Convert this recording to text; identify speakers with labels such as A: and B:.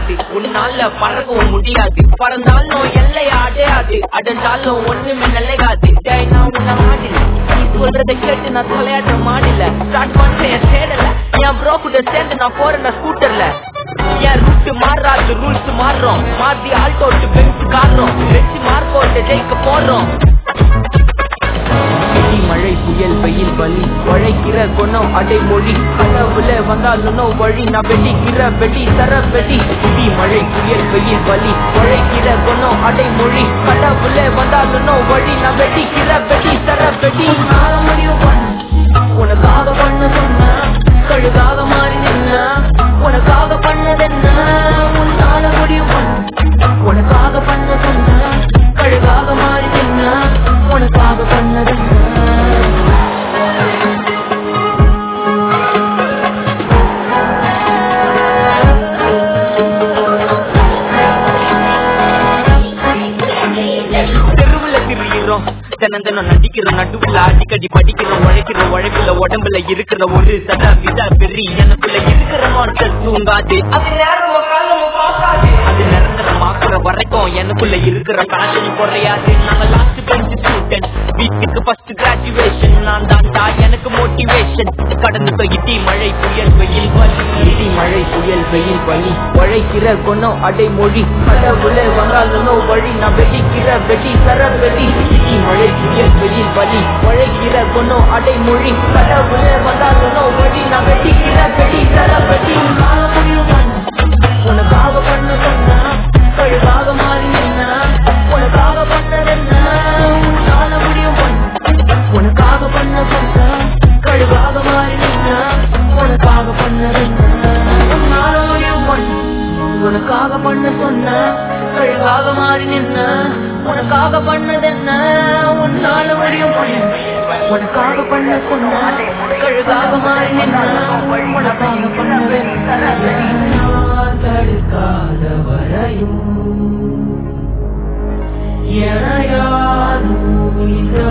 A: கிடையாது உன்னால பறக்கவும் முடியாது பறந்தாலும் எல்லை அடையாது அடைஞ்சாலும் ஒண்ணுமே நிலையாது டேய், நான் உன்னை மாடில நீ சொல்றத கேட்டு நான் விளையாட்ட மாடில ஸ்டார்ட் பண்ணிட்டு என் சேடல என் ப்ரோ கூட சேர்ந்து நான் போறேன் ஸ்கூட்டர்ல என் ரூட் மாறாது ரூல்ஸ் மாறுறோம் மாத்தி ஆல்டோட்டு பென்ஸ் காரணம் வெச்சு மார்க்கோட்டு ஜெயிக்க போறோம் இடி மழை புயல் வெயில் வலி உழைக்கிற குணம் அடைமொழி கடவுள வந்தாலும் வழி நான் வெடிக்கிற வெடி தர வெடி இடி மழை புயல் வெயில் வலி உழைக்கிற குணம் அடைமொழி கடவுள வந்தாலும் வழி நான் வெடிக்கிற வெடி தர வெடி உன்னால முடியும் பண்ண உனக்காக பண்ண சொன்ன கழுகாக மாறி நின்ன உனக்காக பண்ணதென்ன உன்னால முடியும் பண்ண உனக்காக பண்ண சொன்ன கழுகாக மாறி நின்ன உனக்காக பண்ணதென்ன தெருவுல திரியிறோம் தினம் தினம் நடிக்கிறோம் நடுவுல அடிக்கடி படிக்கிறோம் உழைக்கிறோம் உழைப்புல உடம்புல இருக்கிற ஒரு சதா விதா பெரி எனக்குள்ள இருக்கிற மாற்றம் தூங்காது அது நேரமும் காலமும் பார்க்காது அது நிரந்தரமாக்குற வரைக்கும் எனக்குள்ள இருக்கிற பேஷன் குறையாது நாங்க லாஸ்ட் பெஞ்ச் ஸ்டூடெண்ட் வீட்டுக்கு ஃபர்ஸ்ட் கிராஜுவேஷன் நான் தான்டா எனக்கு மோட்டிவேஷன் கடந்து இடி மழை புயல் வெயில் வலி இடி மழை புயல் வெயில் வலி உழைக்கிற குணம் அடைமொழி கடவுள வந்தாலும் வழி நான் வெடிக்கிற வெடி தர வெடி இடி மழை புயல் வெயில் வலி உழைக்கிற குணம் அடைமொழி கடவுள வந்தாலும் வழி நான் வெடிக்கிற வெடி தர வெடி உன்னால முடியும் பண்ண. உனக்காக பண்ண சொன்னா கழுகாக மாறி நின்னா உனக்காக பண்ணதென்ன உன்னால முடியும் பண்ண உனக்காக பண்ண சொன்னா கழுகாக மாறி நின்னா உனக்காக பண்ணதென்ன உன்னால முடியும் பண்ண உனக்காக பண்ண சொன்ன கழுகாக மாறி நின்ன உனக்காக பண்ணதென்ன உன்னால முடியும் பண்ண உனக்காக பண்ண சொன்ன கழுகாக மாறி நின்ன உனக்காக பண்ணதென்ன தடுக்காத வரையும் என யாரும் இந்த